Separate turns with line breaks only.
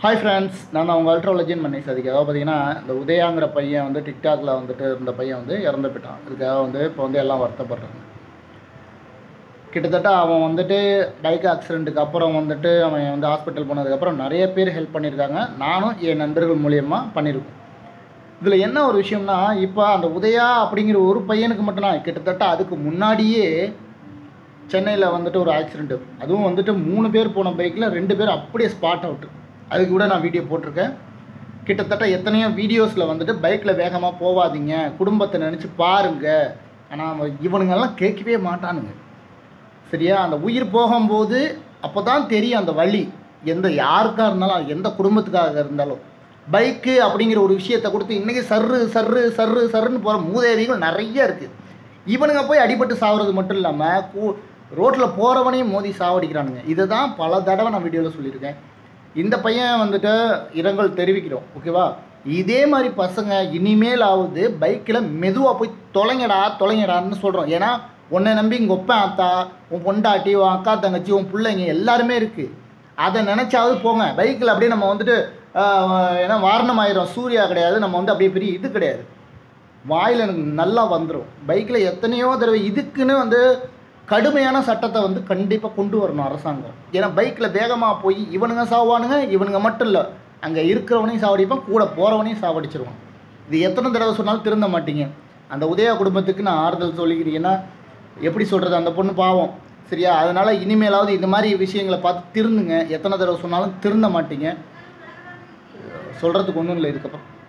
hi friends நான் தான் உங்கள் அல்ட்ராலஜின் மன்னி சதிக்கு அதாவது பார்த்தீங்கன்னா இந்த உதயாங்கிற பையன் வந்து டிக்டாக்ல வந்துட்டு இருந்த பையன் வந்து இறந்து போயிட்டான் இதுக்காக வந்து இப்போ வந்து எல்லாம் வருத்தப்படுறாங்க கிட்டத்தட்ட அவன் வந்துட்டு பைக் ஆக்சிடெண்ட்டுக்கு அப்புறம் வந்துட்டு அவன் வந்து ஹாஸ்பிட்டல் போனதுக்கப்புறம் நிறைய பேர் ஹெல்ப் பண்ணியிருக்காங்க நானும் என் நண்பர்கள் மூலியமாக பண்ணியிருக்கோம் இதில் என்ன ஒரு விஷயம்னா இப்போ அந்த உதயா அப்படிங்கிற ஒரு பையனுக்கு மட்டும்தான் கிட்டத்தட்ட அதுக்கு முன்னாடியே சென்னையில் வந்துட்டு ஒரு ஆக்சிடெண்ட்டு அதுவும் வந்துட்டு மூணு பேர் போன பைக்கில் ரெண்டு பேர் அப்படியே ஸ்பாட் அவுட் அதுக்கு கூட நான் வீடியோ போட்டிருக்கேன் கிட்டத்தட்ட எத்தனையோ வீடியோஸில் வந்துட்டு பைக்கில் வேகமாக போகாதீங்க குடும்பத்தை நினச்சி பாருங்க ஆனால் இவனுங்கெல்லாம் கேட்கவே மாட்டானுங்க சரியா அந்த உயிர் போகும்போது அப்போ தான் தெரியும் அந்த வழி எந்த யாருக்காக இருந்தாலும் அது எந்த குடும்பத்துக்காக இருந்தாலும் பைக்கு அப்படிங்கிற ஒரு விஷயத்தை கொடுத்து இன்றைக்கி சர்ரு சர்ரு சர்ரு சர்ருன்னு போகிற மூதேவிகள் நிறைய இருக்குது இவனுங்க போய் அடிபட்டு சாவறது மட்டும் இல்லாமல் கூ ரோட்டில் போகிறவனையும் மோதி சாவடிக்கிறானுங்க இதை தான் பல தடவை நான் வீடியோவில் சொல்லியிருக்கேன் இந்த பையன் வந்துட்டு இரங்கல் தெரிவிக்கிறோம் ஓகேவா இதே மாதிரி பசங்க இனிமேல் ஆகுது பைக்கில் மெதுவாக போய் தொலைங்கடா தொலைங்கடான்னு சொல்கிறோம் ஏன்னா உன்னை நம்பி இங்கே ஒப்பேன் அத்தா உன் பொண்டாட்டி உன் அக்கா தங்கச்சி உன் பிள்ளைங்க எல்லாருமே இருக்குது அதை நினச்சாவது போங்க பைக்கில் அப்படியே நம்ம வந்துட்டு ஆஹ், ஏன்னா வாரணம் ஆயிரும் சூர்யா கிடையாது நம்ம வந்து அப்படியே பெரிய இது கிடையாது வாயில் எனக்கு நல்லா வந்துடும் பைக்கில் எத்தனையோ தடவை இதுக்குன்னு வந்து கடுமையான சட்டத்தை வந்து கண்டிப்பாக கொண்டு வரணும் அரசாங்கம் ஏன்னா பைக்கில் வேகமாக போய் இவனுங்க சாவானுங்க இவனுங்க மட்டும் இல்லை அங்கே இருக்கிறவனையும் சாவடிப்பான் கூட போகிறவனையும் சாவடிச்சிருவான் இது எத்தனை தடவை சொன்னாலும் திருந்த மாட்டீங்க அந்த உதயா குடும்பத்துக்கு நான் ஆறுதல் சொல்லிக்கிறேன் ஏன்னா எப்படி சொல்கிறது அந்த பொண்ணு பாவம் சரியா அதனால் இனிமேலாவது இந்த மாதிரி விஷயங்களை பார்த்து திருந்துங்க எத்தனை தடவை சொன்னாலும் திருந்த மாட்டீங்க சொல்கிறதுக்கு ஒன்றும் இல்லை இதுக்கப்புறம்